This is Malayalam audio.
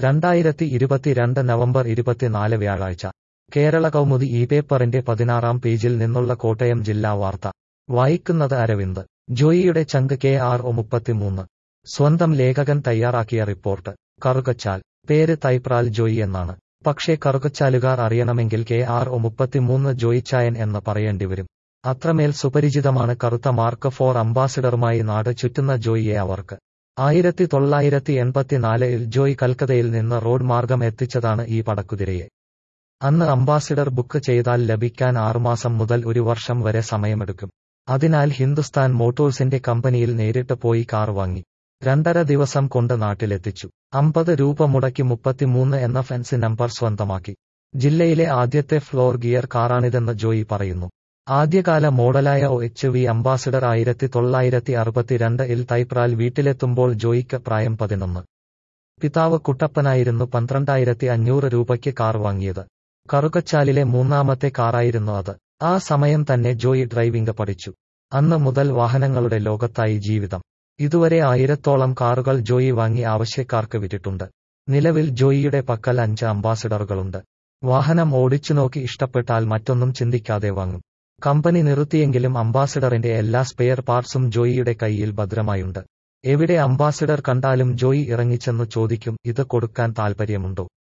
രണ്ടായിരത്തി ഇരുപത്തിരണ്ട് നവംബർ ഇരുപത്തിനാല് വ്യാഴാഴ്ച കേരള കൗമുദി ഈ പേപ്പറിന്റെ പതിനാറാം പേജിൽ നിന്നുള്ള കോട്ടയം ജില്ലാ വാർത്ത വായിക്കുന്നത് അരവിന്ദ് ജോയിയുടെ ചങ്ക് കെ ആർ ഒ മുപ്പത്തിമൂന്ന് സ്വന്തം ലേഖകൻ തയ്യാറാക്കിയ റിപ്പോർട്ട് കറുകച്ചാൽ പേര് തൈപ്രാൽ ജോയി എന്നാണ് പക്ഷേ കറുകച്ചാലുകാർ അറിയണമെങ്കിൽ കെ ആർ ഒ മുപ്പത്തിമൂന്ന് ജോയിച്ചായൻ എന്ന് പറയേണ്ടിവരും അത്രമേൽ സുപരിചിതമാണ് കറുത്ത മാർക്ക് ഫോർ അംബാസിഡറുമായി നാട് ചുറ്റുന്ന ജോയിയെ അവർക്ക് ആയിരത്തി തൊള്ളായിരത്തി എൺപത്തിനാലിൽ ജോയ് കൽക്കത്തയിൽ നിന്ന് റോഡ് മാർഗം എത്തിച്ചതാണ് ഈ പടക്കുതിരയെ അന്ന് അംബാസിഡർ ബുക്ക് ചെയ്താൽ ലഭിക്കാൻ ആറുമാസം മുതൽ ഒരു വർഷം വരെ സമയമെടുക്കും അതിനാൽ ഹിന്ദുസ്ഥാൻ മോട്ടോഴ്സിന്റെ കമ്പനിയിൽ നേരിട്ട് പോയി കാർ വാങ്ങി രണ്ടര ദിവസം കൊണ്ട് നാട്ടിലെത്തിച്ചു അമ്പത് രൂപ മുടക്കി മുപ്പത്തിമൂന്ന് എന്ന ഫെൻസി നമ്പർ സ്വന്തമാക്കി ജില്ലയിലെ ആദ്യത്തെ ഫ്ലോർ ഗിയർ കാറാണിതെന്ന് ജോയി പറയുന്നു ആദ്യകാല മോഡലായ ഒ എച്ച് വി അംബാസിഡർ ആയിരത്തി തൊള്ളായിരത്തി അറുപത്തിരണ്ട് ഇൽ തൈപ്രാൽ വീട്ടിലെത്തുമ്പോൾ ജോയിക്ക് പ്രായം പതിനൊന്ന് പിതാവ് കുട്ടപ്പനായിരുന്നു പന്ത്രണ്ടായിരത്തി അഞ്ഞൂറ് രൂപയ്ക്ക് കാർ വാങ്ങിയത് കറുകച്ചാലിലെ മൂന്നാമത്തെ കാറായിരുന്നു അത് ആ സമയം തന്നെ ജോയി ഡ്രൈവിംഗ് പഠിച്ചു അന്ന് മുതൽ വാഹനങ്ങളുടെ ലോകത്തായി ജീവിതം ഇതുവരെ ആയിരത്തോളം കാറുകൾ ജോയി വാങ്ങി ആവശ്യക്കാർക്ക് വിറ്റിട്ടുണ്ട് നിലവിൽ ജോയിയുടെ പക്കൽ അഞ്ച് അംബാസിഡറുകളുണ്ട് വാഹനം ഓടിച്ചു നോക്കി ഇഷ്ടപ്പെട്ടാൽ മറ്റൊന്നും ചിന്തിക്കാതെ വാങ്ങും കമ്പനി നിർത്തിയെങ്കിലും അംബാസിഡറിന്റെ എല്ലാ സ്പെയർ പാർട്സും ജോയിയുടെ കയ്യിൽ ഭദ്രമായുണ്ട് എവിടെ അംബാസിഡർ കണ്ടാലും ജോയി ഇറങ്ങിച്ചെന്നു ചോദിക്കും ഇത് കൊടുക്കാൻ താൽപ്പര്യമുണ്ടോ